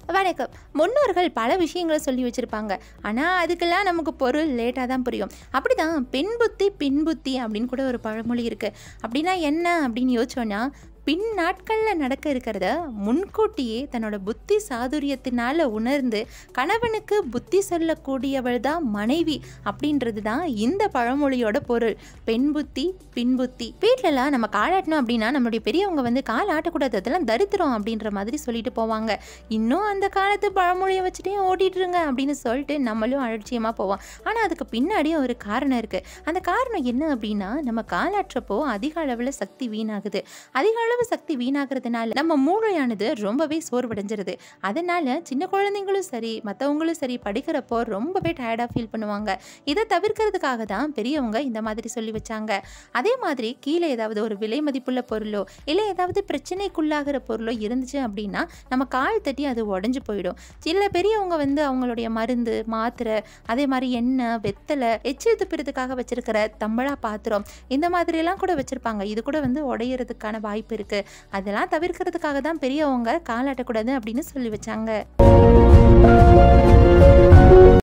வணக்கம் முன்னோர்கள் பல விஷயங்களை சொல்லி வச்சுருப்பாங்க ஆனால் அதுக்கெல்லாம் நமக்கு பொருள் லேட்டாக தான் புரியும் அப்படி தான் பெண் புத்தி பின் புத்தி அப்படின்னு கூட ஒரு பழமொழி இருக்குது அப்படின்னா என்ன அப்படின்னு யோசிச்சோன்னா பின் நாட்களில் நடக்க இருக்கிறத முன்கூட்டியே தன்னோட புத்தி சாதுரியத்தினால உணர்ந்து கணவனுக்கு புத்தி சொல்லக்கூடியவள் தான் மனைவி அப்படின்றது தான் இந்த பழமொழியோட பொருள் பெண் புத்தி பின் புத்தி வீட்டிலலாம் நம்ம காலாட்டணும் அப்படின்னா நம்மளுடைய பெரியவங்க வந்து கால் ஆட்டக்கூடாது அதெல்லாம் தரித்திரம் அப்படின்ற மாதிரி சொல்லிட்டு போவாங்க இன்னும் அந்த காலத்து பழமொழியை வச்சுட்டே ஓட்டிட்டு இருங்க அப்படின்னு சொல்லிட்டு நம்மளும் அலட்சியமாக போவோம் ஆனால் அதுக்கு பின்னாடியும் ஒரு காரணம் இருக்குது அந்த காரணம் என்ன அப்படின்னா நம்ம காலாற்றப்போ அதிக அளவில் சக்தி வீணாகுது அதிக அளவு சக்தி வீணாகிறதுனால நம்ம மூளையானது ரொம்பவே சோர்வடைஞ்சிருது அதனால சின்ன குழந்தைங்களும் சரி மற்றவங்களும் சரி படிக்கிறப்போ ரொம்பவே டயர்டாக ஃபீல் பண்ணுவாங்க இதை தவிர்க்கிறதுக்காக தான் பெரியவங்க இந்த மாதிரி சொல்லி வச்சாங்க அதே மாதிரி கீழே ஏதாவது ஒரு விலை மதிப்புள்ள பொருளோ இல்லை ஏதாவது பிரச்சனைக்குள்ளாகிற பொருளோ இருந்துச்சு அப்படின்னா நம்ம கால் தட்டி அது உடஞ்சி போயிடும் சில பெரியவங்க வந்து அவங்களுடைய மருந்து மாத்திரை அதே மாதிரி எண்ணெய் வெத்தலை எச்சில் துப்புறதுக்காக வச்சிருக்கிற தம்பளா பாத்திரம் இந்த மாதிரியெல்லாம் கூட வச்சிருப்பாங்க இது கூட வந்து உடையிறதுக்கான வாய்ப்பு இருக்கு அதெல்லாம் தவிர்க்கிறதுக்காக தான் பெரியவங்க காலாட்டக்கூடாது அப்படின்னு சொல்லி வச்சாங்க